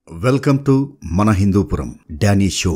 Welcome to మన Hindupuram Danny show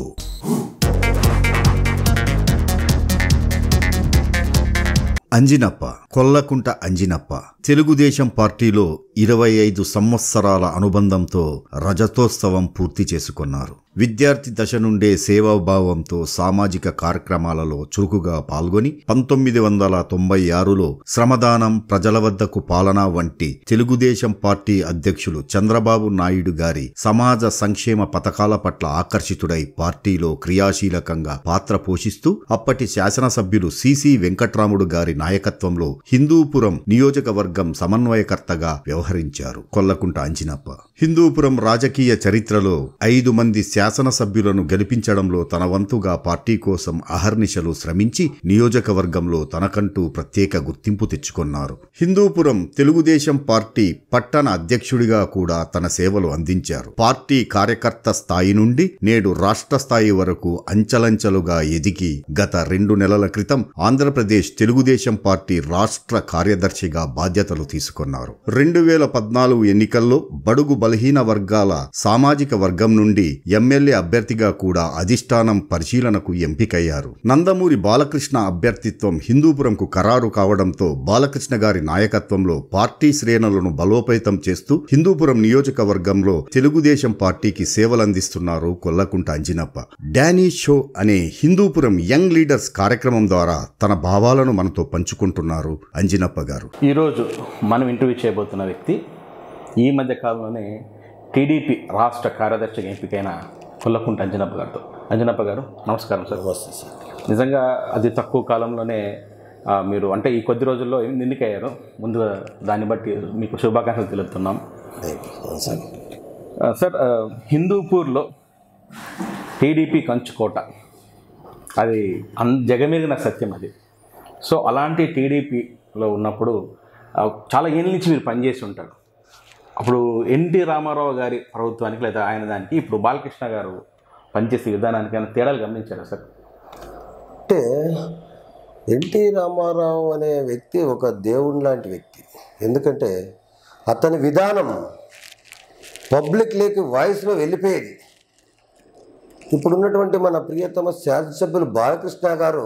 Anjinappa Kollakunta Anjinappa Telugu Desam పార్టీలో ఇరవై ఐదు సంవత్సరాల అనుబంధంతో రజతోత్సవం పూర్తి చేసుకున్నారు విద్యార్థి దశ నుండే సేవాభావంతో సామాజిక కార్యక్రమాలలో చురుకుగా పాల్గొని పంతొమ్మిది వందల తొంభై ఆరులో శ్రమదానం ప్రజల వద్దకు పాలన వంటి తెలుగుదేశం పార్టీ అధ్యక్షులు చంద్రబాబు నాయుడు గారి సమాజ సంక్షేమ పథకాల పట్ల ఆకర్షితుడై పార్టీలో క్రియాశీలకంగా పాత్ర పోషిస్తూ అప్పటి శాసనసభ్యులు సిసి వెంకట్రాముడు గారి నాయకత్వంలో హిందూపురం నియోజకవర్గం సమన్వయకర్తగా వ్యవహరించారు కొల్లకుంట అంజినప్ప హిందూపురం రాజకీయ చరిత్రలో ఐదు మంది శాసనసభ్యులను గెలిపించడంలో తన వంతుగా పార్టీ కోసం అహర్నిశలు శ్రమించి నియోజకవర్గంలో తనకంటూ ప్రత్యేక గుర్తింపు తెచ్చుకున్నారు హిందూపురం తెలుగుదేశం పార్టీ పట్టణ అధ్యక్షుడిగా కూడా తన సేవలు అందించారు పార్టీ కార్యకర్త స్థాయి నుండి నేడు రాష్ట్ర స్థాయి వరకు అంచలంచలుగా ఎదిగి గత రెండు నెలల క్రితం ఆంధ్రప్రదేశ్ తెలుగుదేశం పార్టీ రాష్ట్ర కార్యదర్శిగా బాధ్యతలు తీసుకున్నారు రెండు వేల పద్నాలుగు ఎన్నికల్లో బడుగు బలహీన వర్గాల సామాజిక వర్గం నుండి ఎమ్మెల్యే అభ్యర్థిగా కూడా అధిష్టానం పరిశీలనకు ఎంపికయ్యారు నందమూరి బాలకృష్ణ అభ్యర్థిత్వం హిందూపురంకు ఖరారు కావడంతో బాలకృష్ణ గారి నాయకత్వంలో పార్టీ శ్రేణులను బలోపేతం చేస్తూ హిందూపురం నియోజకవర్గంలో తెలుగుదేశం పార్టీకి సేవలందిస్తున్నారు కొల్లకుంట అంజినప్ప డానీ షో అనే హిందూపురం యంగ్ లీడర్స్ కార్యక్రమం ద్వారా తన భావాలను మనతో పంచుకుంటున్నారు అంజినప్ప గారు ఈరోజు మనం ఇంటర్వ్యూ చేయబోతున్న వ్యక్తి ఈ మధ్య కాలంలోనే టీడీపీ రాష్ట్ర కార్యదర్శిగా ఎంపికైన కొల్లకుంట అంజనప్ప గారితో అంజనప్ప గారు నమస్కారం సార్ నమస్తే సార్ నిజంగా అది తక్కువ కాలంలోనే ఆ, మీరు అంటే ఈ కొద్ది రోజుల్లో ఎన్నికయ్యారు ముందుగా దాన్ని బట్టి మీకు శుభాకాంక్షలు తెలుపుతున్నాం థ్యాంక్ యూ సార్ ఆ, సార్ ఆ, హిందూపూర్లో టీడీపీ కంచుకోట అది అన్ జగమెరిగిన సత్యం అది సో అలాంటి టీడీపీలో ఉన్నప్పుడు ఆ, చాలా ఏళ్ళ నుంచి మీరు పనిచేసి ఉంటారు అప్పుడు ఎన్టీ రామారావు గారి ప్రభుత్వానికి లేదా ఆయన దానికి ఇప్పుడు బాలకృష్ణ గారు పనిచేసే విధానానికి ఏమైనా తేడాలు గమనించారా సార్ అంటే ఎన్టీ రామారావు అనే వ్యక్తి ఒక దేవుని లాంటి వ్యక్తి ఎందుకంటే అతని విధానం పబ్లిక్ లేకి వాయిస్లో వెళ్ళిపోయేది ఇప్పుడున్నటువంటి మన ప్రియతమ శాసనసభ్యులు బాలకృష్ణ గారు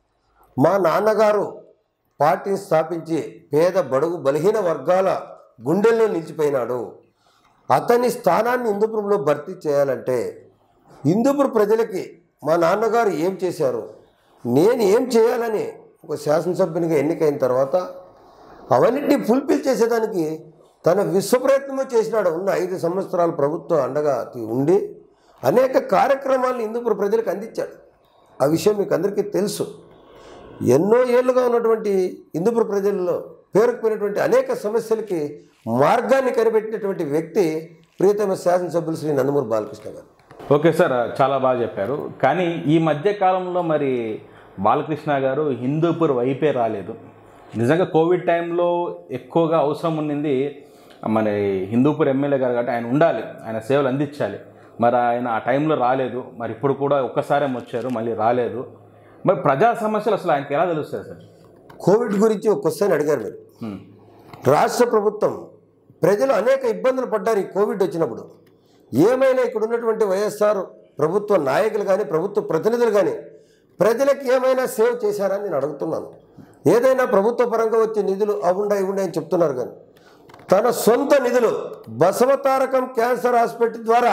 మా నాన్నగారు పార్టీని స్థాపించి పేద బడుగు బలహీన వర్గాల గుండెల్లో నిలిచిపోయినాడు అతని స్థానాన్ని హిందూపురంలో భర్తీ చేయాలంటే హిందూపురం ప్రజలకి మా నాన్నగారు ఏం చేశారు నేను ఏం చేయాలని ఒక శాసనసభ్యునిగా ఎన్నికైన తర్వాత అవన్నింటినీ ఫుల్ఫిల్ చేసేదానికి తన విశ్వప్రయత్నము చేసినాడు ఉన్న ఐదు సంవత్సరాల ప్రభుత్వం అండగా ఉండి అనేక కార్యక్రమాలను హిందూపురం ప్రజలకు అందించాడు ఆ విషయం మీకు అందరికీ తెలుసు ఎన్నో ఏళ్ళుగా ఉన్నటువంటి హిందూపుర ప్రజల్లో పేరుకుపోయినటువంటి అనేక సమస్యలకి మార్గాన్ని కనిపెట్టినటువంటి వ్యక్తి ప్రియతమ శాసనసభ్యులు శ్రీ నందమూరి బాలకృష్ణ గారు ఓకే సార్ చాలా బాగా చెప్పారు కానీ ఈ మధ్య కాలంలో మరి బాలకృష్ణ గారు హిందూపూర్ వైపే రాలేదు నిజంగా కోవిడ్ టైంలో ఎక్కువగా అవసరం ఉన్నింది మరి హిందూపూర్ ఎమ్మెల్యే గారు కాబట్టి ఆయన ఉండాలి ఆయన సేవలు అందించాలి మరి ఆయన ఆ టైంలో రాలేదు మరి ఇప్పుడు కూడా ఒక్కసారే వచ్చారు మళ్ళీ రాలేదు మరి ప్రజా సమస్యలు అసలు ఆయనకి ఎలా తెలుస్తాయి సార్ కోవిడ్ గురించి ఒక క్వశ్చన్ అడిగారు మీరు హ్మ్. రాష్ట్ర ప్రభుత్వం ప్రజలు అనేక ఇబ్బందులు పడ్డారు ఈ కోవిడ్ వచ్చినప్పుడు ఏమైనా ఇక్కడ ఉన్నటువంటి వైఎస్ఆర్ ప్రభుత్వ నాయకులు కానీ ప్రభుత్వ ప్రతినిధులు కానీ ప్రజలకు ఏమైనా సేవ్ చేశారని నేను అడుగుతున్నాను ఏదైనా ప్రభుత్వ పరంగా వచ్చే నిధులు అవుండా ఇవ్వండి అని చెప్తున్నారు కానీ తన సొంత నిధులు బసవతారకం క్యాన్సర్ హాస్పిటల్ ద్వారా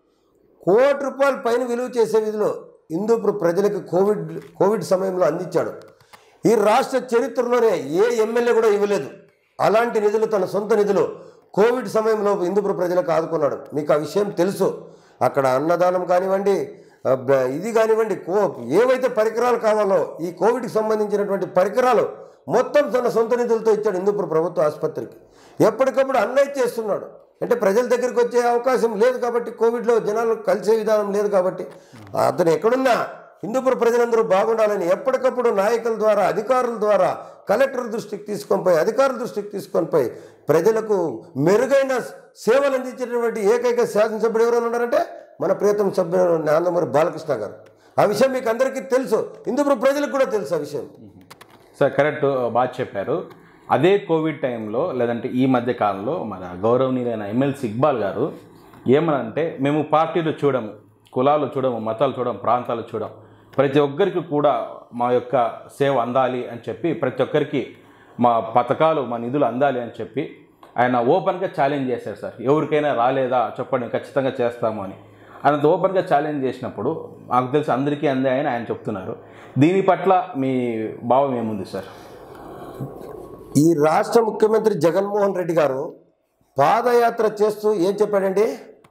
కోటి రూపాయల పైన విలువ చేసే విధిలో హిందూపుర ప్రజలకు కోవిడ్ కోవిడ్ సమయంలో అందించాడు ఈ రాష్ట్ర చరిత్రలోనే ఏ ఎమ్మెల్యే కూడా ఇవ్వలేదు అలాంటి నిధులు తన సొంత నిధులు కోవిడ్ సమయంలో హిందూపుర ప్రజలకు ఆదుకున్నాడు మీకు ఆ విషయం తెలుసు అక్కడ అన్నదానం కానివ్వండి ఆ, బ- ఇది కానివ్వండి కో ఏవైతే పరికరాలు కావాలో ఈ కోవిడ్కి సంబంధించినటువంటి పరికరాలు మొత్తం తన సొంత నిధులతో ఇచ్చాడు హిందూపుర ప్రభుత్వ ఆసుపత్రికి ఎప్పటికప్పుడు అన్నయ్య చేస్తున్నాడు అంటే ప్రజల దగ్గరికి వచ్చే అవకాశం లేదు కాబట్టి కోవిడ్లో జనాలు కలిసే విధానం లేదు కాబట్టి అతను ఎక్కడున్నా హిందూపుర ప్రజలందరూ బాగుండాలని ఎప్పటికప్పుడు నాయకుల ద్వారా అధికారుల ద్వారా కలెక్టర్ దృష్టికి తీసుకొని పోయి అధికారుల దృష్టికి తీసుకొని పోయి ప్రజలకు మెరుగైన సేవలు అందించేటటువంటి ఏకైక శాసనసభ్యుడు ఎవరైనా ఉన్నారంటే మన ప్రియతమ సభ్యుడు నందమూరి బాలకృష్ణ గారు ఆ విషయం మీకు అందరికీ తెలుసు హిందూపుర ప్రజలకు కూడా తెలుసు ఆ విషయం సార్ కరెక్ట్ బాగా చెప్పారు అదే కోవిడ్ టైంలో లేదంటే ఈ మధ్య కాలంలో మన గౌరవనీయులైన ఎమ్మెల్సీ ఇక్బాల్ గారు ఏమనంటే మేము పార్టీలు చూడము కులాలు చూడము మతాలు చూడము ప్రాంతాలు చూడము ప్రతి ఒక్కరికి కూడా మా యొక్క సేవ అందాలి అని చెప్పి ప్రతి ఒక్కరికి మా పథకాలు మా నిధులు అందాలి అని చెప్పి ఆయన ఓపెన్గా ఛాలెంజ్ చేశారు సార్ ఎవరికైనా రాలేదా చెప్పండి ఖచ్చితంగా చేస్తాము అని ఆయన ఓపెన్గా ఛాలెంజ్ చేసినప్పుడు నాకు తెలిసి అందరికీ అందాయని ఆయన చెప్తున్నారు దీని పట్ల మీ భావం ఏముంది సార్ ఈ రాష్ట్ర ముఖ్యమంత్రి జగన్మోహన్ రెడ్డి గారు పాదయాత్ర చేస్తూ ఏం చెప్పాడండి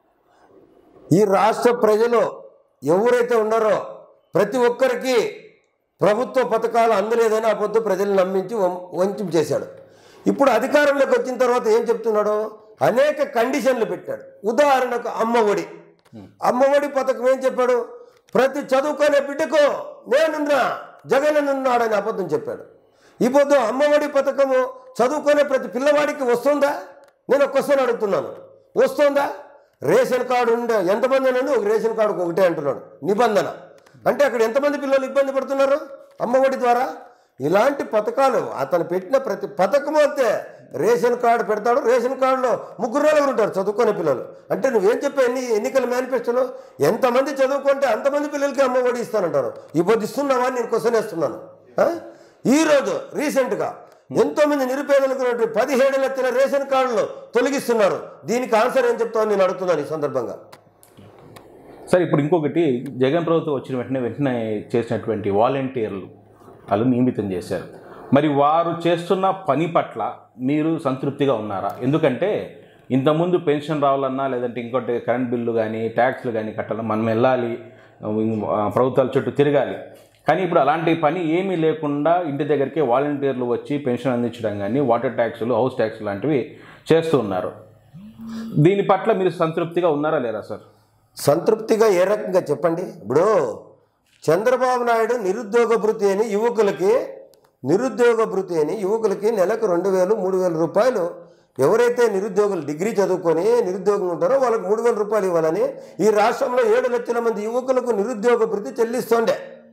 ఈ రాష్ట్ర ప్రజలు ఎవరైతే ఉన్నారో ప్రతి ఒక్కరికి ప్రభుత్వ పథకాలు అందలేదని ఆ పొద్దు ప్రజలు నమ్మించి వం- వంచం చేశాడు ఇప్పుడు అధికారంలోకి వచ్చిన తర్వాత ఏం చెప్తున్నాడు అనేక కండిషన్లు పెట్టాడు ఉదాహరణకు అమ్మఒడి అమ్మఒడి పథకం ఏం చెప్పాడు ప్రతి చదువుకునే బిడ్డకు నేనున్నా జగన్ ఉన్నాడని అబద్ధం చెప్పాడు ఈ పొద్దు అమ్మఒడి పథకము చదువుకునే ప్రతి పిల్లవాడికి వస్తుందా నేను ఒక క్వశ్చన్ అడుగుతున్నాను వస్తుందా రేషన్ కార్డు ఉండే ఎంతమంది అని ఒక రేషన్ కార్డుకు ఒకటే అంటున్నాడు నిబంధన అంటే అక్కడ ఎంతమంది పిల్లలు ఇబ్బంది పడుతున్నారు అమ్మఒడి ద్వారా ఇలాంటి పథకాలు అతను పెట్టిన ప్రతి పథకము అంతే రేషన్ కార్డు పెడతాడు రేషన్ కార్డులో ముగ్గురు నలుగురు ఉంటారు చదువుకునే పిల్లలు అంటే నువ్వేం చెప్పావు ఎన్ని ఎన్నికల మేనిఫెస్టోలో ఎంతమంది చదువుకుంటే అంతమంది పిల్లలకి అమ్మఒడి ఇస్తానంటారు ఇప్పుడు ఇస్తున్నావా అని నేను క్వశ్చన్ వేస్తున్నాను ఆ? ఈరోజు రీసెంట్గా ఎంతో మంది నిరుపేదలకు ఉన్నటువంటి పదిహేడు లక్షల రేషన్ కార్డులు తొలగిస్తున్నారు దీనికి ఆన్సర్ ఏం చెప్తామని నేను అడుగుతున్నాను ఈ సందర్భంగా సార్ ఇప్పుడు ఇంకొకటి జగన్ ప్రభుత్వం వచ్చిన వెంటనే వెంటనే చేసినటువంటి వాలంటీర్లు వాళ్ళు నియమితం చేశారు మరి వారు చేస్తున్న పని పట్ల మీరు సంతృప్తిగా ఉన్నారా ఎందుకంటే ఇంతకుముందు పెన్షన్ రావాలన్నా లేదంటే ఇంకోటి కరెంట్ బిల్లు కానీ ట్యాక్స్లు కానీ కట్టాలి మనం వెళ్ళాలి ఆ, ప్రభుత్వాల చుట్టూ తిరగాలి కానీ ఇప్పుడు అలాంటి పని ఏమీ లేకుండా ఇంటి దగ్గరికి వాలంటీర్లు వచ్చి పెన్షన్ అందించడం కానీ వాటర్ ట్యాక్సులు హౌస్ ట్యాక్స్ లాంటివి చేస్తూ ఉన్నారు దీని పట్ల మీరు సంతృప్తిగా ఉన్నారా లేరా సార్ సంతృప్తిగా ఏ రకంగా చెప్పండి ఇప్పుడు చంద్రబాబు నాయుడు నిరుద్యోగ భృతి అని యువకులకి నిరుద్యోగ భృతి అని యువకులకి నెలకు రెండు వేలు మూడు వేల రూపాయలు ఎవరైతే నిరుద్యోగులు డిగ్రీ చదువుకొని నిరుద్యోగం ఉంటారో వాళ్ళకి మూడు వేల రూపాయలు ఇవ్వాలని ఈ రాష్ట్రంలో ఏడు లక్షల మంది యువకులకు నిరుద్యోగ భృతి చెల్లిస్తోండే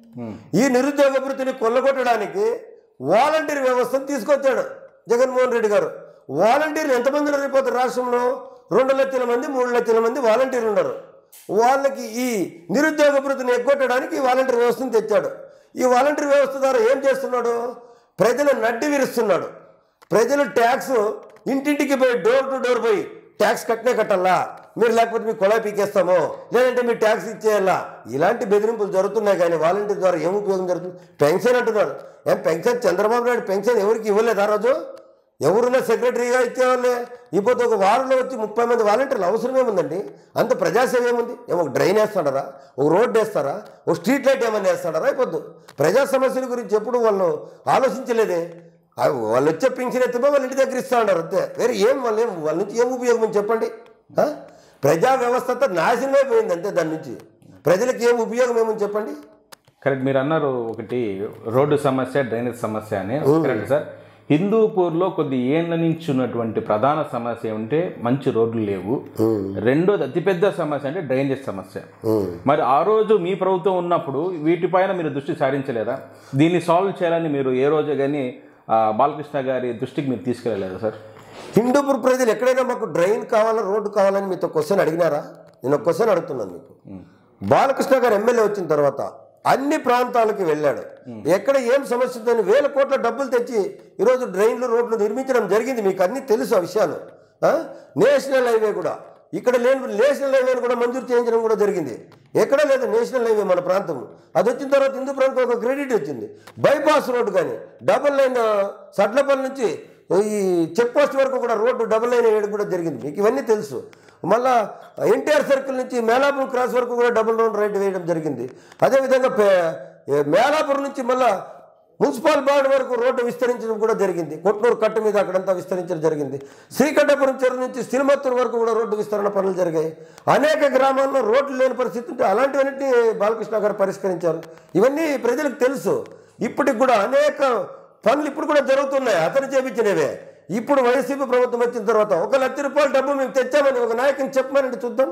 ఈ నిరుద్యోగ భృతిని కొల్లగొట్టడానికి వాలంటీర్ వ్యవస్థను తీసుకొచ్చాడు జగన్మోహన్ రెడ్డి గారు వాలంటీర్లు ఎంతమంది ఉన్నారు ఇప్పుడు రాష్ట్రంలో రెండు లక్షల మంది మూడు లక్షల మంది వాలంటీర్లు ఉన్నారు వాళ్ళకి ఈ నిరుద్యోగ భృతిని ఎగ్గొట్టడానికి ఈ వాలంటీర్ వ్యవస్థను తెచ్చాడు ఈ వాలంటీర్ వ్యవస్థ ద్వారా ఏం చేస్తున్నాడు ప్రజలు నడ్డి విరుస్తున్నాడు ప్రజలు ట్యాక్స్ ఇంటింటికి పోయి డోర్ టు డోర్ పోయి ట్యాక్స్ కట్టనే కట్టాలా మీరు లేకపోతే మీకు కొలా పీకేస్తామో లేదంటే మీరు ట్యాక్స్ ఇచ్చేయాలా ఇలాంటి బెదిరింపులు జరుగుతున్నాయి కానీ వాలంటీర్ ద్వారా ఏం ఉపయోగం జరుగుతుంది పెన్షన్ అంటున్నారు ఏం పెన్షన్ చంద్రబాబు నాయుడు పెన్షన్ ఎవరికి ఇవ్వలేదు ఆ రోజు ఎవరున్నా సెక్రటరీగా ఇచ్చేవాళ్ళే ఇప్పుడు ఒక వారంలో వచ్చి ముప్పై మంది వాలంటీర్లు అవసరం ఏముందండి అంత ప్రజాసేవ ఏముంది ఏమో ఒక డ్రైన్ వేస్తాడారా ఒక రోడ్డు వేస్తారా ఒక స్ట్రీట్ లైట్ ఏమన్నా వేస్తాడారా అయిపోద్దు ప్రజా సమస్యల గురించి ఎప్పుడు వాళ్ళు ఆలోచించలేదే ఆ వాళ్ళు వచ్చే పింఛన్ ఎత్తిపో వాళ్ళ ఇంటి దగ్గర ఇస్తా ఉన్నారు అంతే వేరే ఏం వాళ్ళు ఏం వాళ్ళ నుంచి ఏం ఉపయోగం అని చెప్పండి ఆ? ప్రజా వ్యవస్థ అంతా నాశనమే పోయింది అంతే దాని నుంచి ప్రజలకు ఏం ఉపయోగం ఏమని చెప్పండి కరెక్ట్ మీరు అన్నారు ఒకటి రోడ్డు సమస్య డ్రైనేజ్ సమస్య అని కరెక్ట్ సార్ హిందూపూర్లో కొద్ది ఏళ్ళ నుంచి ఉన్నటువంటి ప్రధాన సమస్య ఏమంటే మంచి రోడ్లు లేవు రెండోది అతిపెద్ద సమస్య అంటే డ్రైనేజ్ సమస్య మరి ఆ రోజు మీ ప్రభుత్వం ఉన్నప్పుడు వీటిపైన మీరు దృష్టి సారించలేదా దీన్ని సాల్వ్ చేయాలని మీరు ఏ రోజు కానీ బాలకృష్ణ గారి దృష్టికి మీరు తీసుకెళ్ళలేదా సార్ హిందూపూర్ ప్రజలు ఎక్కడైనా మాకు డ్రైన్ కావాలా రోడ్డు కావాలని మీతో క్వశ్చన్ అడిగినారా నేను ఒక క్వశ్చన్ అడుగుతున్నాను మీకు బాలకృష్ణ గారు ఎమ్మెల్యే వచ్చిన తర్వాత అన్ని ప్రాంతాలకి వెళ్ళాడు ఎక్కడ ఏం సమస్య ఉందని వేల కోట్ల డబ్బులు తెచ్చి ఈరోజు డ్రైన్లు రోడ్లు నిర్మించడం జరిగింది మీకు అన్ని తెలుసు ఆ విషయాలు ఆ? నేషనల్ హైవే కూడా ఇక్కడ లేని నేషనల్ హైవేని కూడా మంజూరు చేయించడం కూడా జరిగింది ఎక్కడ లేదు నేషనల్ హైవే మన ప్రాంతం అది వచ్చిన తర్వాత హిందూ ప్రాంతం ఒక క్రెడిట్ వచ్చింది బైపాస్ రోడ్డు కానీ డబుల్ లైన్ ఆ, సడ్లపల్లి నుంచి ఈ చెక్ పోస్ట్ వరకు కూడా రోడ్డు డబుల్ లైన్ వేయడం కూడా జరిగింది మీకు ఇవన్నీ తెలుసు మళ్ళా ఎన్టీఆర్ సర్కిల్ నుంచి మేలాపూర్ క్రాస్ వరకు కూడా డబుల్ రౌండ్ రైట్ వేయడం జరిగింది అదేవిధంగా పే- ఏ మేలాపూర్ నుంచి మళ్ళా మున్సిపల్ బార్డు వరకు రోడ్డు విస్తరించడం కూడా జరిగింది కొట్నూరు కట్ట మీద అక్కడంతా విస్తరించడం జరిగింది శ్రీకంఠపురం చెరువు నుంచి సిరిమత్తూరు వరకు కూడా రోడ్డు విస్తరణ పనులు జరిగాయి అనేక గ్రామాల్లో రోడ్లు లేని పరిస్థితి ఉంటే అలాంటివన్నింటినీ బాలకృష్ణ గారు పరిష్కరించారు ఇవన్నీ ప్రజలకు తెలుసు ఇప్పటికి కూడా అనేక పనులు ఇప్పుడు కూడా జరుగుతున్నాయి అతను చేపించినవే ఇప్పుడు వైసీపీ ప్రభుత్వం వచ్చిన తర్వాత ఒక లక్ష రూపాయల డబ్బు మేము తెచ్చామని ఒక నాయకుని చెప్పమనండి చూద్దాం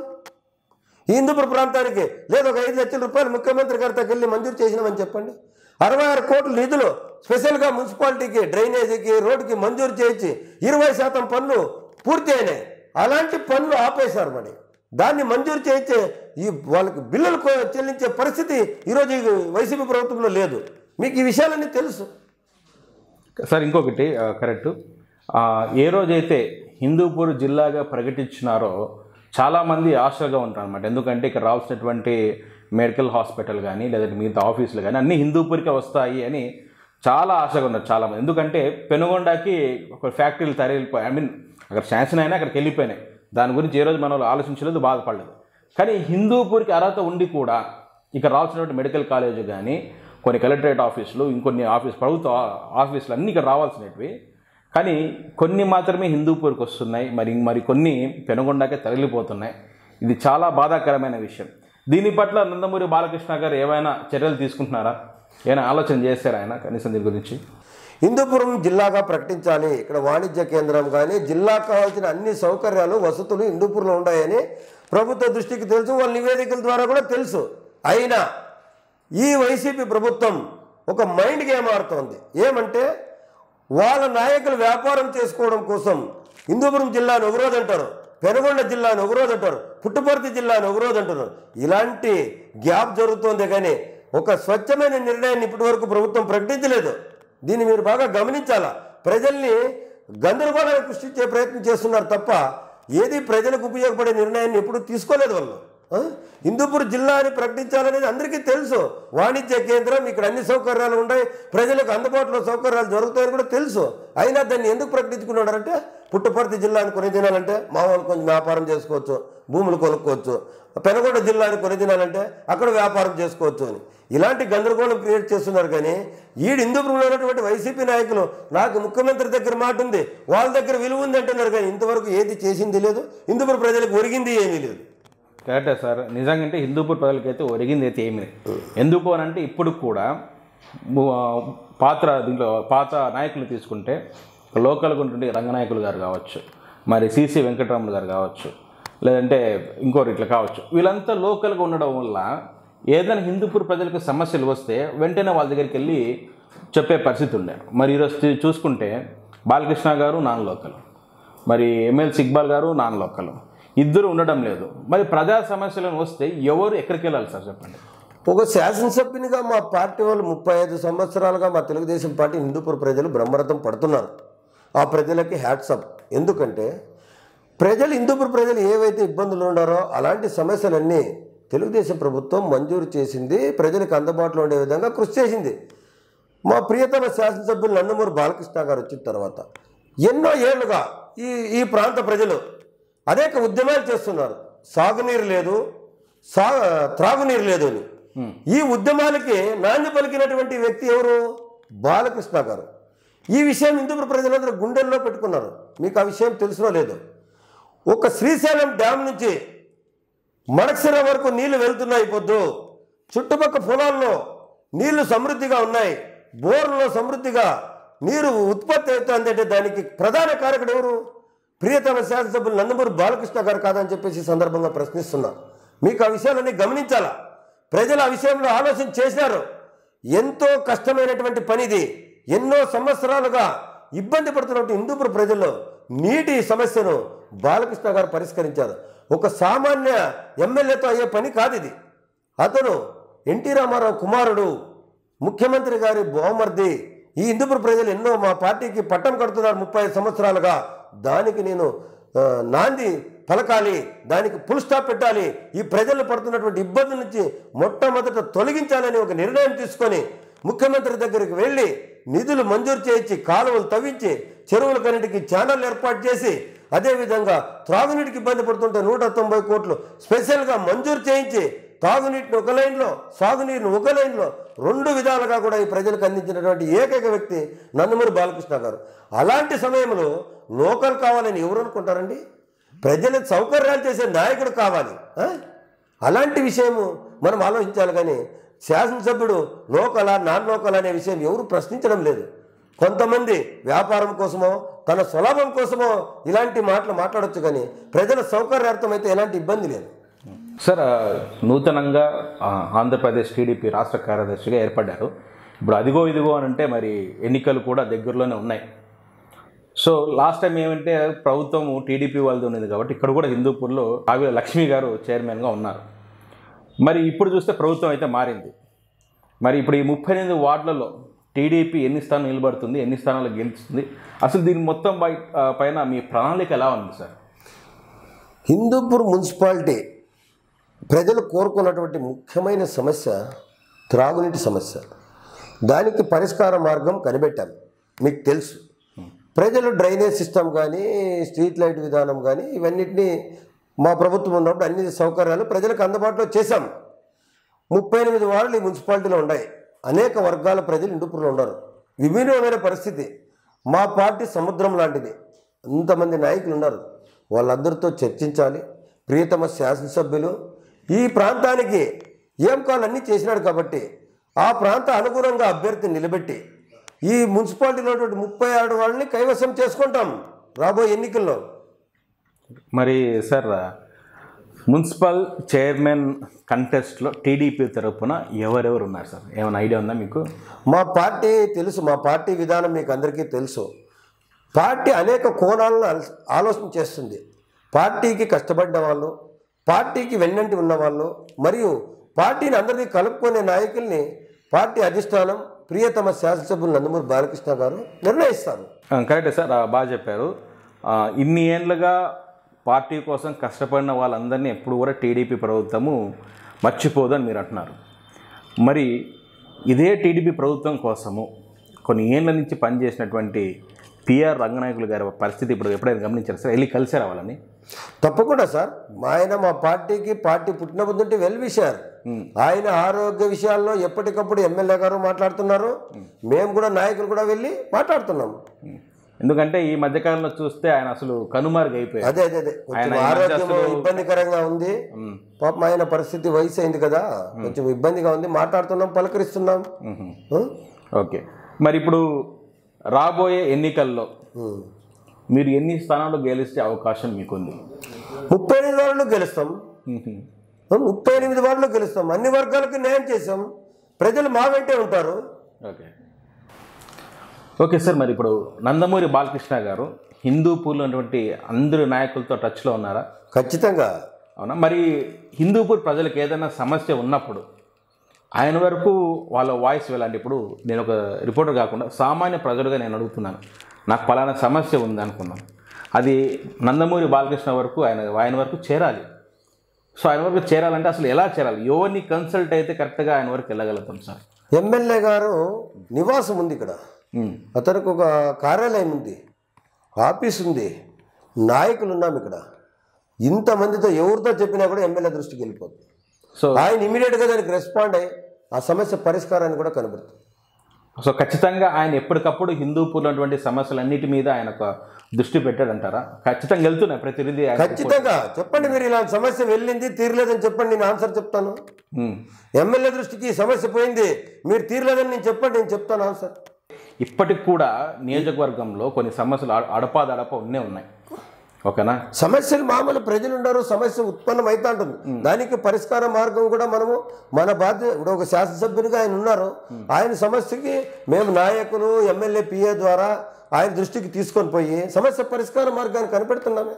ఈ హిందూపుర ప్రాంతానికి లేదు ఒక ఐదు లక్షల రూపాయలు ముఖ్యమంత్రి గారితో వెళ్ళి మంజూరు చేసినామని చెప్పండి అరవై ఆరు కోట్ల నిధులు స్పెషల్గా మున్సిపాలిటీకి డ్రైనేజీకి రోడ్డుకి మంజూరు చేయించి ఇరవై శాతం పనులు పూర్తి అయినాయి అలాంటి పనులు ఆపేశారు మరి దాన్ని మంజూరు చేయించే ఈ వాళ్ళకి బిల్లులు కో- చెల్లించే పరిస్థితి ఈరోజు ఈ వైసీపీ ప్రభుత్వంలో లేదు మీకు ఈ విషయాలన్నీ తెలుసు సార్ ఇంకొకటి ఆ, కరెక్ట్ ఆ, ఏ రోజైతే హిందూపూర్ జిల్లాగా ప్రకటించినారో చాలామంది ఆశగా ఉంటారు అనమాట ఎందుకంటే ఇక్కడ రావాల్సినటువంటి మెడికల్ హాస్పిటల్ కానీ లేదంటే మిగతా ఆఫీసులు కానీ అన్నీ హిందూపూర్కే వస్తాయి అని చాలా ఆశగా ఉన్నారు చాలామంది ఎందుకంటే పెనుగొండకి ఒక ఫ్యాక్టరీలు తరలిపోయి ఐ మీన్ అక్కడ శాంక్షన్ అయినా అక్కడికి వెళ్ళిపోయినాయి దాని గురించి ఏ రోజు మన వాళ్ళు ఆలోచించలేదు బాధపడలేదు కానీ హిందూపూర్కి అర్హత ఉండి కూడా ఇక్కడ రావాల్సినటువంటి మెడికల్ కాలేజ్ కానీ కొన్ని కలెక్టరేట్ ఆఫీసులు ఇంకొన్ని ఆఫీస్ ప్రభుత్వ ఆఫీసులు అన్నీ ఇక్కడ రావాల్సినవి కానీ కొన్ని మాత్రమే హిందూపూర్కి వస్తున్నాయి మరి మరి కొన్ని పెనుగొండకే తరలిపోతున్నాయి ఇది చాలా బాధాకరమైన విషయం దీని పట్ల నందమూరి బాలకృష్ణ గారు ఏమైనా చర్యలు తీసుకుంటున్నారా ఏమైనా ఆలోచన చేశారా ఆయన కనీసం దీని గురించి హిందూపురం జిల్లాగా ప్రకటించాలి ఇక్కడ వాణిజ్య కేంద్రం కానీ జిల్లాకు కావాల్సిన అన్ని సౌకర్యాలు వసతులు హిందూపూర్లో ఉన్నాయని ప్రభుత్వ దృష్టికి తెలుసు వాళ్ళ నివేదికల ద్వారా కూడా తెలుసు అయినా ఈ వైసీపీ ప్రభుత్వం ఒక మైండ్ గేమ్ ఆడుతోంది ఏమంటే వాళ్ళ నాయకులు వ్యాపారం చేసుకోవడం కోసం హిందూపురం జిల్లాను ఒకరోజు అంటారు పెనుగొండ జిల్లాను ఒకరోజు అంటారు పుట్టుపర్తి జిల్లాను ఒకరోజు అంటారు ఇలాంటి గ్యాప్ జరుగుతోంది కానీ ఒక స్వచ్ఛమైన నిర్ణయాన్ని ఇప్పటి వరకు ప్రభుత్వం ప్రకటించలేదు దీన్ని మీరు బాగా గమనించాలా ప్రజల్ని గందరగోళానికి సృష్టించే ప్రయత్నం చేస్తున్నారు తప్ప ఏది ప్రజలకు ఉపయోగపడే నిర్ణయాన్ని ఎప్పుడు తీసుకోలేదు వాళ్ళు ఆ? హిందూపూర్ జిల్లా అని ప్రకటించాలనేది అందరికీ తెలుసు వాణిజ్య కేంద్రం ఇక్కడ అన్ని సౌకర్యాలు ఉన్నాయి ప్రజలకు అందుబాటులో సౌకర్యాలు జరుగుతాయని కూడా తెలుసు అయినా దాన్ని ఎందుకు ప్రకటించుకున్నాడంటే పుట్టపర్తి జిల్లాని కొన్ని దినాలంటే మామూలు కొంచెం వ్యాపారం చేసుకోవచ్చు భూములు కొనుక్కోవచ్చు పెనగొండ జిల్లాని కొన్ని దినాలంటే అక్కడ వ్యాపారం చేసుకోవచ్చు అని ఇలాంటి గందరగోళం క్రియేట్ చేస్తున్నారు కానీ ఈడు హిందూపురంలో ఉన్నటువంటి వైసీపీ నాయకులు నాకు ముఖ్యమంత్రి దగ్గర మాట ఉంది వాళ్ళ దగ్గర విలువ ఉంది అంటున్నారు కానీ ఇంతవరకు ఏది చేసింది లేదు హిందూపురం ప్రజలకు ఒరిగింది ఏమీ లేదు కరెక్టే సార్ నిజంగా అంటే హిందూపూర్ ప్రజలకైతే ఒరిగింది అయితే ఏమి లేదు ఎందుకు అని అంటే ఇప్పుడు కూడా ము- పాత్ర దీంట్లో పాత నాయకులు తీసుకుంటే లోకల్గా ఉంటుండే రంగనాయకులు గారు కావచ్చు మరి సిసి వెంకటరమణ గారు కావచ్చు లేదంటే ఇంకోటి ఇట్లా కావచ్చు వీళ్ళంతా లోకల్గా ఉండడం వల్ల ఏదైనా హిందూపూర్ ప్రజలకు సమస్యలు వస్తే వెంటనే వాళ్ళ దగ్గరికి వెళ్ళి చెప్పే పరిస్థితి ఉండే మరి ఈరోజు చూ- చూసుకుంటే బాలకృష్ణ గారు నాన్ లోకల్ మరి ఎమ్మెల్సీ ఇక్బాల్ గారు నాన్ లోకల్ ఇద్దరు ఉండడం లేదు మరి ప్రజా సమస్యలను వస్తే ఎవరు ఎక్కడికి వెళ్ళాలి సార్ చెప్పండి ఒక శాసనసభ్యునిగా మా పార్టీ వాళ్ళు ముప్పై ఐదు సంవత్సరాలుగా మా తెలుగుదేశం పార్టీ హిందూపూర్ ప్రజలు బ్రహ్మరథం పడుతున్నారు ఆ ప్రజలకి హ్యాట్సప్ ఎందుకంటే ప్రజలు హిందూపూర్ ప్రజలు ఏవైతే ఇబ్బందులు ఉన్నారో అలాంటి సమస్యలన్నీ తెలుగుదేశం ప్రభుత్వం మంజూరు చేసింది ప్రజలకు అందుబాటులో ఉండే విధంగా కృషి చేసింది మా ప్రియతమ శాసనసభ్యులు నందమూరి బాలకృష్ణ గారు వచ్చిన తర్వాత ఎన్నో ఏళ్లుగా ఈ ఈ ప్రాంత ప్రజలు అనేక ఉద్యమాలు చేస్తున్నారు సాగునీరు లేదు సా త్రాగునీరు లేదు అని ఈ ఉద్యమాలకి నాణ్య పలికినటువంటి వ్యక్తి ఎవరు బాలకృష్ణ గారు ఈ విషయం హిందూ ప్రజలందరూ గుండెల్లో పెట్టుకున్నారు మీకు ఆ విషయం తెలుసునో లేదు ఒక శ్రీశైలం డ్యామ్ నుంచి మడక్సిర వరకు నీళ్లు వెళ్తున్నాయి పొద్దు చుట్టుపక్కల పొలాల్లో నీళ్లు సమృద్ధిగా ఉన్నాయి బోర్లలో సమృద్ధిగా నీరు ఉత్పత్తి అవుతుందంటే దానికి ప్రధాన కారకుడు ఎవరు ప్రియతమ శాసనసభ్యులు నందమూరి బాలకృష్ణ గారు కాదని చెప్పేసి ఈ సందర్భంగా ప్రశ్నిస్తున్నా మీకు ఆ విషయాలన్నీ గమనించాలా ప్రజలు ఆ విషయంలో ఆలోచన చేశారు ఎంతో కష్టమైనటువంటి పనిది ఎన్నో సంవత్సరాలుగా ఇబ్బంది పడుతున్నటువంటి హిందూపుర ప్రజల్లో నీటి సమస్యను బాలకృష్ణ గారు పరిష్కరించారు ఒక సామాన్య ఎమ్మెల్యేతో అయ్యే పని కాదు ఇది అతను ఎన్టీ రామారావు కుమారుడు ముఖ్యమంత్రి గారి బహుమర్ది ఈ హిందూపుర ప్రజలు ఎన్నో మా పార్టీకి పట్టం కడుతున్నారు ముప్పై ఐదు సంవత్సరాలుగా దానికి నేను ఆ, నాంది పలకాలి దానికి ఫుల్ స్టాప్ పెట్టాలి ఈ ప్రజలు పడుతున్నటువంటి ఇబ్బందుల నుంచి మొట్టమొదట తొలగించాలని ఒక నిర్ణయం తీసుకొని ముఖ్యమంత్రి దగ్గరికి వెళ్ళి నిధులు మంజూరు చేయించి కాలువలు తవ్వించి చెరువుల కన్నిటికి ఛానల్ ఏర్పాటు చేసి అదేవిధంగా త్రాగునీటికి ఇబ్బంది పడుతుంటే నూట తొంభై కోట్లు స్పెషల్గా మంజూరు చేయించి తాగునీటిని ఒక లైన్లో సాగునీరుని ఒక లైన్లో రెండు విధాలుగా కూడా ఈ ప్రజలకు అందించినటువంటి ఏకైక వ్యక్తి నందమూరి బాలకృష్ణ గారు అలాంటి సమయంలో లోకల్ కావాలని ఎవరు అనుకుంటారండి ప్రజలకు సౌకర్యాలు చేసే నాయకుడు కావాలి ఆ? అలాంటి విషయము మనం ఆలోచించాలి కానీ శాసనసభ్యుడు లోకలా నాన్ లోకల్ అనే విషయం ఎవరు ప్రశ్నించడం లేదు కొంతమంది వ్యాపారం కోసమో తన స్వలాభం కోసమో ఇలాంటి మాటలు మాట్లాడొచ్చు కానీ ప్రజల సౌకర్యార్థం అయితే ఎలాంటి ఇబ్బంది లేదు సార్ ఆ, నూతనంగా ఆ, ఆంధ్రప్రదేశ్ టీడీపీ రాష్ట్ర కార్యదర్శిగా ఏర్పడ్డారు ఇప్పుడు అదిగో ఇదిగో అని అంటే మరి ఎన్నికలు కూడా దగ్గరలోనే ఉన్నాయి సో లాస్ట్ టైం ఏమంటే ప్రభుత్వం టీడీపీ వాళ్ళది ఉన్నది కాబట్టి ఇక్కడ కూడా హిందూపూర్లో కావ్య లక్ష్మి గారు చైర్మన్గా ఉన్నారు మరి ఇప్పుడు చూస్తే ప్రభుత్వం అయితే మారింది మరి ఇప్పుడు ఈ ముప్పై ఎనిమిది వార్డులలో టీడీపీ ఎన్ని స్థానాలు నిలబడుతుంది ఎన్ని స్థానాలు గెలుస్తుంది అసలు దీని మొత్తం పై ఆ, పైన మీ ప్రణాళిక ఎలా ఉంది సార్ హిందూపూర్ మున్సిపాలిటీ ప్రజలు కోరుకున్నటువంటి ముఖ్యమైన సమస్య త్రాగునీటి సమస్య దానికి పరిష్కార మార్గం కనిపెట్టాను మీకు తెలుసు ప్రజలు డ్రైనేజ్ సిస్టమ్ కానీ స్ట్రీట్ లైట్ విధానం కానీ ఇవన్నిటిని మా ప్రభుత్వం ఉన్నప్పుడు అన్ని సౌకర్యాలు ప్రజలకు అందుబాటులో చేశాం ముప్పై ఎనిమిది వార్డులు ఈ మున్సిపాలిటీలో ఉన్నాయి అనేక వర్గాల ప్రజలు ఇండుపురులో ఉన్నారు విభిన్నమైన పరిస్థితి మా పార్టీ సముద్రం లాంటిది అంతమంది నాయకులు ఉన్నారు వాళ్ళందరితో చర్చించాలి ప్రియతమ శాసనసభ్యులు ఈ ప్రాంతానికి ఏం కావాలో అన్నీ చేసినాడు కాబట్టి ఆ ప్రాంత అనుగుణంగా అభ్యర్థిని నిలబెట్టి ఈ మున్సిపాలిటీలో ఉన్నటువంటి ముప్పై ఆరు వాళ్ళని కైవసం చేసుకుంటాం రాబోయే ఎన్నికల్లో మరి సార్ మున్సిపల్ చైర్మన్ కంటెస్ట్లో టీడీపీ తరపున ఎవరెవరు ఉన్నారు సార్ ఏమైనా ఐడియా ఉందా మీకు మా పార్టీ తెలుసు మా పార్టీ విధానం మీకు అందరికీ తెలుసు పార్టీ అనేక కోణాలను ఆల- ఆలోచన చేస్తుంది పార్టీకి కష్టపడిన వాళ్ళు పార్టీకి వెన్నంటి ఉన్నవాళ్ళు మరియు పార్టీని అందరినీ కలుపుకునే నాయకుల్ని పార్టీ అధిష్టానం ప్రియతమ శాసనసభ్యులు నందమూరి బాలకృష్ణ గారు నిర్ణయిస్తారు ఆ, కరెక్టే సార్ ఆ, బాగా చెప్పారు ఆ, ఇన్ని ఏళ్ళుగా పార్టీ కోసం కష్టపడిన వాళ్ళందరినీ ఎప్పుడు కూడా టీడీపీ ప్రభుత్వము మర్చిపోదని మీరు అంటున్నారు మరి ఇదే టీడీపీ ప్రభుత్వం కోసము కొన్ని ఏళ్ళ నుంచి పనిచేసినటువంటి పిఆర్ రంగనాయకులు గారి పరిస్థితి ఇప్పుడు ఎప్పుడైనా గమనించారు సార్ వెళ్ళి కలిసారా వాళ్ళని తప్పకుండా సార్ మా ఆయన మా పార్టీకి పార్టీ పుట్టినప్పటి నుండి వెల్ విషయారు ఆయన ఆరోగ్య విషయాల్లో ఎప్పటికప్పుడు ఎమ్మెల్యే గారు మాట్లాడుతున్నారు మేము కూడా నాయకులు కూడా వెళ్ళి మాట్లాడుతున్నాము ఎందుకంటే ఈ మధ్యకాలంలో చూస్తే ఆయన అసలు కనుమరుగు అయిపోయారు అదే అదే అదే కొంచెం ఆయన ఈ మధ్య ఆరోగ్యం అసలు- ఇబ్బందికరంగా ఉంది ఉమ్, పాపం ఆయన పరిస్థితి వయసు అయింది కదా కొంచెం ఇబ్బందిగా ఉంది మాట్లాడుతున్నాం పలకరిస్తున్నాం ఉహు. ఉం? ఓకే మరి ఇప్పుడు రాబోయే ఎన్నికల్లో ఉం. మీరు ఎన్ని స్థానాలు గెలిస్తే అవకాశం మీకుంది ముప్పై ఎనిమిది వార్డులు గెలుస్తాం ఉహు. ఉం, ముప్పై ఎనిమిది వార్డులు గెలుస్తాం అన్ని వర్గాలకు న్యాయం చేసాం ప్రజలు మా వెంటే ఉంటారు ఓకే ఓకే సార్ మరి ఇప్పుడు నందమూరి బాలకృష్ణ గారు హిందూపూర్లో ఉన్నటువంటి అందరు నాయకులతో టచ్లో ఉన్నారా ఖచ్చితంగా అవునా మరి హిందూపూర్ ప్రజలకు ఏదైనా సమస్య ఉన్నప్పుడు ఆయన వరకు వాళ్ళ వాయిస్ వెళ్ళండి ఇప్పుడు నేను ఒక రిపోర్టర్ కాకుండా సామాన్య ప్రజలుగా నేను అడుగుతున్నాను నాకు పలానా సమస్య ఉంది అనుకున్నాను అది నందమూరి బాలకృష్ణ వరకు ఆయన ఆయన వరకు చేరాలి సో ఆయన వరకు చేరాలంటే అసలు ఎలా చేరాలి ఎవరిని కన్సల్ట్ అయితే కరెక్ట్గా ఆయన వరకు వెళ్ళగలుగుతాం సార్ ఎమ్మెల్యే గారు నివాసం ఉంది ఇక్కడ ఉమ్, అతనికి ఒక కార్యాలయం ఉంది ఆఫీస్ ఉంది నాయకులు ఉన్నాం ఇక్కడ ఇంతమందితో ఎవరితో చెప్పినా కూడా ఎమ్మెల్యే దృష్టికి వెళ్ళిపోతుంది సో ఆయన ఇమీడియట్గా దానికి రెస్పాండ్ అయ్యి ఆ సమస్య పరిష్కారాన్ని కూడా కనబడుతుంది సో ఖచ్చితంగా ఆయన ఎప్పటికప్పుడు హిందూపూర్లో ఉన్నటువంటి సమస్యలన్నిటి మీద ఆయన ఒక దృష్టి పెట్టాడంటారా ఖచ్చితంగా వెళ్తున్నాయి ప్రతినిధి ఆయన ఖచ్చితంగా చెప్పండి మీరు ఇలాంటి సమస్య వెళ్ళింది తీరలేదని చెప్పండి నేను ఆన్సర్ చెప్తాను ఉమ్. ఎమ్మెల్యే దృష్టికి ఈ సమస్య పోయింది మీరు తీరలేదని నేను చెప్పండి నేను చెప్తాను ఆన్సర్ ఇప్పటికి కూడా నియోజకవర్గంలో కొన్ని సమస్యలు అడ- అడపాదడప ఉన్నే ఉన్నాయి ఓకేనా సమస్యలు మామూలు ప్రజలు ఉన్నారు సమస్య ఉత్పన్నం అవుతా ఉంటుంది దానికి పరిష్కార మార్గం కూడా మనము మన బాధ్యత ఇప్పుడు ఒక శాసనసభ్యునిగా ఆయన ఉన్నారు ఆయన సమస్యకి మేము నాయకులు ఎమ్మెల్యే పిఏ ద్వారా ఆయన దృష్టికి తీసుకొని పోయి సమస్య పరిష్కార మార్గాన్ని కనిపెడుతున్నామే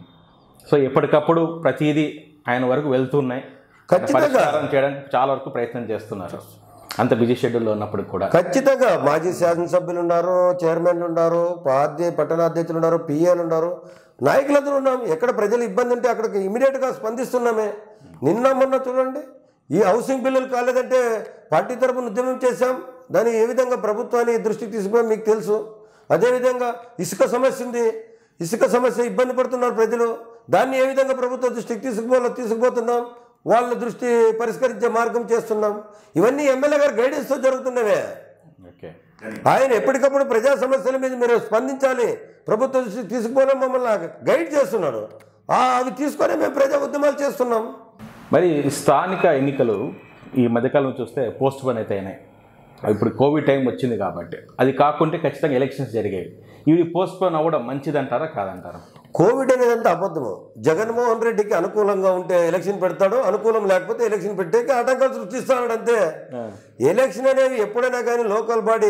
సో ఎప్పటికప్పుడు ప్రతిదీ ఆయన వరకు వెళ్తున్నాయి ఖచ్చితంగా. పరిష్కారం చేయడానికి చాలా వరకు ప్రయత్నం చేస్తున్నారు అంత బిజీ షెడ్యూల్లో ఉన్నప్పుడు కూడా ఖచ్చితంగా మాజీ శాసనసభ్యులు ఉన్నారు చైర్మన్లు ఉన్నారు పాధ్య పట్టణాధ్యక్షులు ఉన్నారు పిఏలు ఉన్నారు నాయకులందరూ ఉన్నాం ఎక్కడ ప్రజలు ఇబ్బంది ఉంటే అక్కడికి ఇమీడియట్గా స్పందిస్తున్నామే నిన్న మొన్న చూడండి ఈ హౌసింగ్ బిల్లులు కాలేదంటే పార్టీ తరపున ఉద్యమం చేశాం దాన్ని ఏ విధంగా ప్రభుత్వాన్ని దృష్టికి తీసుకుపోయి మీకు తెలుసు అదేవిధంగా ఇసుక సమస్య ఉంది ఇసుక సమస్య ఇబ్బంది పడుతున్నారు ప్రజలు దాన్ని ఏ విధంగా ప్రభుత్వ దృష్టికి తీసుకుపోవాలో తీసుకుపోతున్నాం వాళ్ళ దృష్టి పరిష్కరించే మార్గం చేస్తున్నాం ఇవన్నీ ఎమ్మెల్యే గారు గైడెన్స్తో జరుగుతున్నవే ఓకే ఆయన ఎప్పటికప్పుడు ప్రజా సమస్యల మీద మీరు స్పందించాలి ప్రభుత్వ దృష్టికి తీసుకుపోవడం మమ్మల్ని గైడ్ చేస్తున్నాడు ఆ, అవి తీసుకొని మేము ప్రజా ఉద్యమాలు చేస్తున్నాం మరి స్థానిక ఎన్నికలు ఈ మధ్యకాలం చూస్తే పోస్ట్ పోన్ అయితే అయినాయి ఇప్పుడు కోవిడ్ టైం వచ్చింది కాబట్టి అది కాకుంటే ఖచ్చితంగా ఎలక్షన్స్ జరిగాయి ఇవి పోస్ట్ పోన్ అవ్వడం మంచిదంటారా కాదంటారా కోవిడ్ అనేది అంతా అబద్ధము జగన్మోహన్ రెడ్డికి అనుకూలంగా ఉంటే ఎలక్షన్ పెడతాడు అనుకూలం లేకపోతే ఎలక్షన్ పెట్టేకి ఆటంకాలు సృష్టిస్తాడు అంతే ఎలక్షన్ అనేవి ఎప్పుడైనా కానీ లోకల్ బాడీ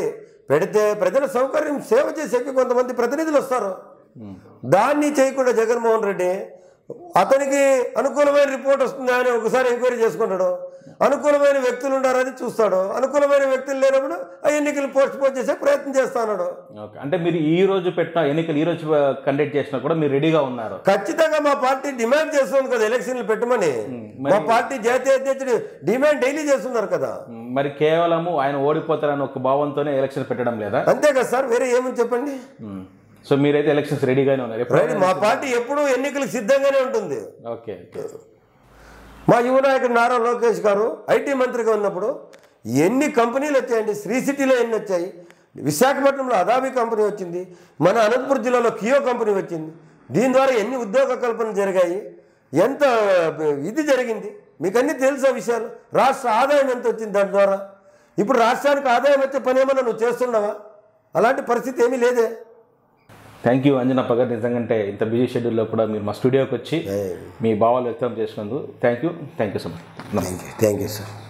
పెడితే ప్రజల సౌకర్యం సేవ చేసేకి కొంతమంది ప్రతినిధులు వస్తారు దాన్ని చేయకుండా జగన్మోహన్ రెడ్డి అతనికి అనుకూలమైన రిపోర్ట్ వస్తుందా అని ఒకసారి ఎంక్వైరీ చేసుకుంటాడు అనుకూలమైన వ్యక్తులు ఉండారని చూస్తాడు అనుకూలమైన వ్యక్తులు లేనప్పుడు ఆ ఎన్నికలు పోస్ట్ పోన్ చేసే ప్రయత్నం చేస్తాడు ఓకే అంటే మీరు ఈ రోజు పెట్టిన ఎన్నికలు ఈ రోజు కండక్ట్ చేసినా కూడా మీరు రెడీగా ఉన్నారు ఖచ్చితంగా మా పార్టీ డిమాండ్ చేస్తుంది కదా ఎలక్షన్లు పెట్టమని మా పార్టీ జాతీయ అధ్యక్షుడు డిమాండ్ డైలీ చేస్తున్నారు కదా మరి కేవలము ఆయన ఓడిపోతారని ఒక భావంతోనే ఎలక్షన్ పెట్టడం లేదా అంతే కదా సార్ వేరే ఏమని చెప్పండి మ్మ్. సో మీరైతే ఎలక్షన్స్ రెడీగానే ఉన్నారు ఎప్పుడు రైట్ మా పార్టీ ఎప్పుడూ ఎన్నికలకు సిద్ధంగానే ఉంటుంది ఓకే ఓకే మా యువ నాయకుడు నారా లోకేష్ గారు ఐటీ మంత్రిగా ఉన్నప్పుడు ఎన్ని కంపెనీలు వచ్చాయండి శ్రీ సిటీలో ఎన్ని వచ్చాయి విశాఖపట్నంలో అదాబి కంపెనీ వచ్చింది మన అనంతపురం జిల్లాలో కియో కంపెనీ వచ్చింది దీని ద్వారా ఎన్ని ఉద్యోగ కల్పనలు జరిగాయి ఎంత ఇది జరిగింది మీకు అన్నీ తెలుసా విషయాలు రాష్ట్ర ఆదాయం ఎంత వచ్చింది దాని ద్వారా ఇప్పుడు రాష్ట్రానికి ఆదాయం వచ్చే పని ఏమన్నా నువ్వు చేస్తున్నావా అలాంటి పరిస్థితి ఏమీ లేదే థ్యాంక్ యూ అంజనప్ప గారు నిజంగా ఇంత బిజీ షెడ్యూల్లో కూడా మీరు మా స్టూడియోకి వచ్చి మీ భావాలు వ్యక్తం చేసినందుకు thank you thank you so much thank you thank you sir